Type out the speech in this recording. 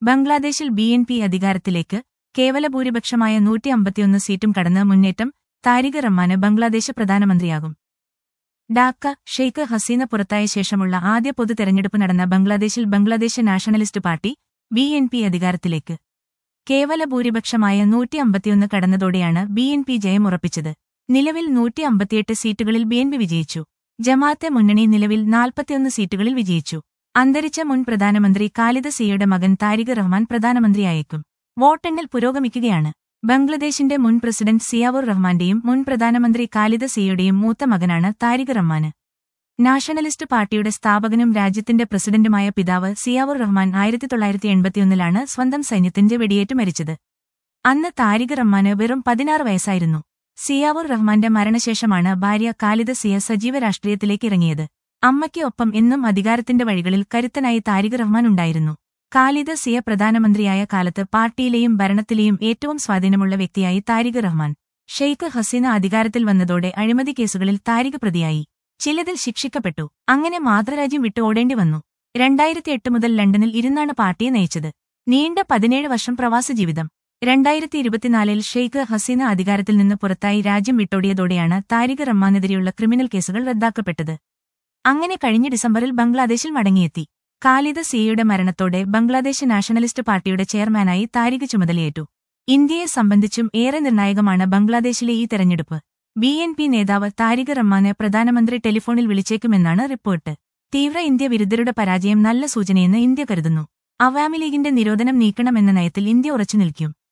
ബംഗ്ലാദേശിൽ B N P അധികാരത്തിലേക്ക് കേവല ഭൂരിപക്ഷമായ നൂറ്റി അമ്പത്തിയൊന്ന് സീറ്റും കടന്ന് മുന്നേറ്റം താരിഖ് റഹ്മാന് ബംഗ്ലാദേശ് പ്രധാനമന്ത്രിയാകും ഡാക്ക ഷെയ്ഖ് ഹസീന പുറത്തായ ശേഷമുള്ള ആദ്യ പൊതു തെരഞ്ഞെടുപ്പ് നടന്ന ബംഗ്ലാദേശിൽ Bangladesh nationalist party B N P അധികാരത്തിലേക്ക് കേവല ഭൂരിപക്ഷമായ നൂറ്റി അമ്പത്തിയൊന്ന് കടന്നതോടെയാണ് ബി എൻ പി ജയമുറപ്പിച്ചത് നിലവിൽ നൂറ്റി അമ്പത്തിയെട്ട് സീറ്റുകളിൽ ബി എൻ പി വിജയിച്ചു ജമാഅത്തെ മുന്നണി നിലവിൽ നാൽപ്പത്തിയൊന്ന് സീറ്റുകളിൽ വിജയിച്ചു അന്തരിച്ച മുൻ പ്രധാനമന്ത്രി ഖാലിദ് സിയുടെ മകൻ താരിഖ് റഹ്മാൻ പ്രധാനമന്ത്രിയായേക്കും വോട്ടെണ്ണൽ പുരോഗമിക്കുകയാണ് ബംഗ്ലാദേശിന്റെ മുൻ പ്രസിഡന്റ് സിയാവുർ റഹ്മാന്റെയും മുൻ പ്രധാനമന്ത്രി ഖാലിദ് സിയുടെയും മൂത്ത മകനാണ് താരിഖ് റഹ്മാന് നാഷണലിസ്റ്റ് പാർട്ടിയുടെ സ്ഥാപകനും രാജ്യത്തിന്റെ പ്രസിഡന്റുമായ പിതാവ് സിയാവുർ റഹ്മാൻ ആയിരത്തി തൊള്ളായിരത്തി എൺപത്തിയൊന്നിലാണ് സ്വന്തം സൈന്യത്തിന്റെ വെടിയേറ്റ് മരിച്ചത് അന്ന് താരിഖ് റഹ്മാന് വെറും പതിനാറ് വയസ്സായിരുന്നു സിയാവുർ റഹ്മാന്റെ മരണശേഷമാണ് ഭാര്യ ഖാലിദ് സിയ സജീവ രാഷ്ട്രീയത്തിലേക്ക് ഇറങ്ങിയത് അമ്മയ്ക്ക് ഒപ്പം എന്നും അധികാരത്തിന്റെ വഴികളിൽ കരുത്തനായി താരിഖ് റഹ്മാൻ ഉണ്ടായിരുന്നു ഖാലിദ് സിയ പ്രധാനമന്ത്രിയായ കാലത്ത് പാർട്ടിയിലെയും ഭരണത്തിലെയും ഏറ്റവും സ്വാധീനമുള്ള വ്യക്തിയായി താരിഖ് റഹ്മാൻ ഷെയ്ഖ് ഹസീന അധികാരത്തിൽ വന്നതോടെ അഴിമതി കേസുകളിൽ താരിഖ് പ്രതിയായി ചിലതിൽ ശിക്ഷിക്കപ്പെട്ടു അങ്ങനെ മാതൃരാജ്യം വിട്ട് ഓടേണ്ടി വന്നു രണ്ടായിരത്തി എട്ട് മുതൽ ലണ്ടനിൽ ഇരുന്നാണ് പാർട്ടിയെ നയിച്ചത് നീണ്ട പതിനേഴ് വർഷം പ്രവാസ ജീവിതം രണ്ടായിരത്തി ഇരുപത്തിനാലിൽ ഷെയ്ഖ് ഹസീന അധികാരത്തിൽ നിന്ന് പുറത്തായി രാജ്യം വിട്ടോടിയതോടെയാണ് താരിഖ് റഹ്മാനെതിരെയുള്ള ക്രിമിനൽ കേസുകൾ റദ്ദാക്കപ്പെട്ടത് അങ്ങനെ കഴിഞ്ഞ ഡിസംബറിൽ ബംഗ്ലാദേശിൽ മടങ്ങിയെത്തി ഖാലിദ് സിയയുടെ മരണത്തോടെ ബംഗ്ലാദേശ് നാഷണലിസ്റ്റ് പാർട്ടിയുടെ ചെയർമാനായി താരിഖ് ചുമതലയേറ്റു ഇന്ത്യയെ സംബന്ധിച്ചും ഏറെ നിർണായകമാണ് ബംഗ്ലാദേശിലെ ഈ തെരഞ്ഞെടുപ്പ് ബി എൻ പി നേതാവ് താരിഖ് റഹ്മാനെ പ്രധാനമന്ത്രി ടെലിഫോണിൽ വിളിച്ചേക്കുമെന്നാണ് റിപ്പോർട്ട് തീവ്ര ഇന്ത്യ വിരുദ്ധരുടെ പരാജയം നല്ല സൂചനയെന്ന് ഇന്ത്യ കരുതുന്നു അവാമി ലീഗിന്റെ നിരോധനം നീക്കണമെന്ന നയത്തിൽ ഇന്ത്യ ഉറച്ചു നിൽക്കും